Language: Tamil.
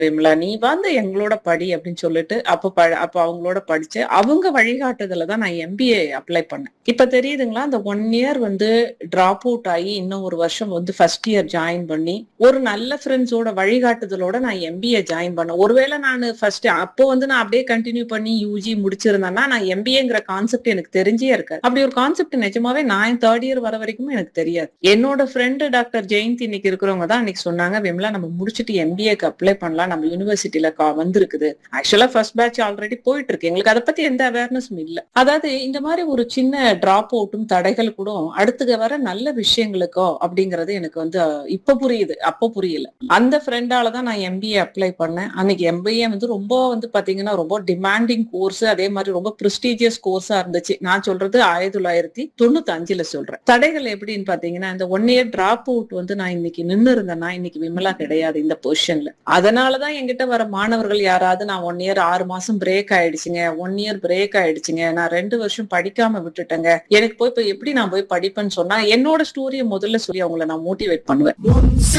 விமலா நீ வந்து எங்களோட படி அப்படின்னு சொல்லிட்டு அப்ப ப- அப்ப அவங்களோட படிச்சு அவங்க வழிகாட்டுதல தான் நான் எம்பிஏ அப்ளை பண்ணேன் இப்ப தெரியுதுங்களா அந்த ஒன் இயர் வந்து டிராப் அவுட் ஆகி இன்னும் ஒரு வருஷம் வந்து ஃபர்ஸ்ட் இயர் ஜாயின் பண்ணி ஒரு நல்ல ஃப்ரெண்ட்ஸோட வழிகாட்டுதலோட நான் எம்பிஏ ஜாயின் பண்ணேன் ஒருவேளை நான் ஃபர்ஸ்ட் அப்போ வந்து நான் அப்படியே கண்டினியூ பண்ணி யூஜி முடிச்சிருந்தேன்னா நான் எம்பிஏங்கிற கான்செப்ட் எனக்கு தெரிஞ்சே இருக்காது அப்படி ஒரு கான்செப்ட் நிஜமாவே நான் தேர்ட் இயர் வர வரைக்கும் எனக்கு தெரியாது என்னோட ஃப்ரெண்டு டாக்டர் ஜெயந்தி இன்னைக்கு இருக்கிறவங்க தான் அன்னைக்கு சொன்னாங்க விமலா நம்ம முடிச்சுட்டு எம்பிஏக்கு அப்ளை பண்ணலாம் நம்ம யூனிவர்சிட்டியில வந்திருக்குது ஆக்சுவலா ஃபர்ஸ்ட் பேட்ச் ஆல்ரெடி போயிட்டு இருக்கு எங்களுக்கு அதை பத்தி எந்த அவேர்னஸும் இல்ல அதாவது இந்த மாதிரி ஒரு சின்ன டிராப் அவுட்டும் தடைகள் கூட அடுத்து வர நல்ல விஷயங்களுக்கோ அப்படிங்கறது எனக்கு வந்து அஹ், இப்ப புரியுது அப்போ புரியல அந்த ஃப்ரெண்டால தான் நான் எம்பிஏ அப்ளை பண்ணேன் அன்னைக்கு எம்பிஏ வந்து ரொம்ப வந்து பாத்தீங்கன்னா ரொம்ப டிமாண்டிங் கோர்ஸ் அதே மாதிரி ரொம்ப ப்ரெஸ்டீஜியஸ் கோர்ஸா இருந்துச்சு நான் சொல்றது ஆயிரத்தி தொள்ளாயிரத்தி தொண்ணூத்தி அஞ்சுல சொல்றேன் தடைகள் எப்படின்னு பாத்தீங்கன்னா இந்த ஒன் இயர் டிராப் அவுட் வந்து நான் இன்னைக்கு நின்னு இருந்தேன்னா இன்னைக்கு விமலா கிடையாது இந்த பொசிஷன்ல அதனாலதான் என்கிட்ட வர மாணவர்கள் யாராவது நான் ஒன் இயர் ஆறு மாசம் பிரேக் ஆயிடுச்சுங்க ஒன் இயர் பிரேக் ஆயிடுச்சுங்க நான் ரெண்டு வருஷம் படிக்காம விட்டுட்டேங்க எனக்கு போய் இப்ப எப்படி நான் போய் படிப்பேன்னு சொன்னா என்னோட ஸ்டோரியை முதல்ல சொல்லி அவங்கள நான் மோட்டிவேட் பண்ணுவேன் உன்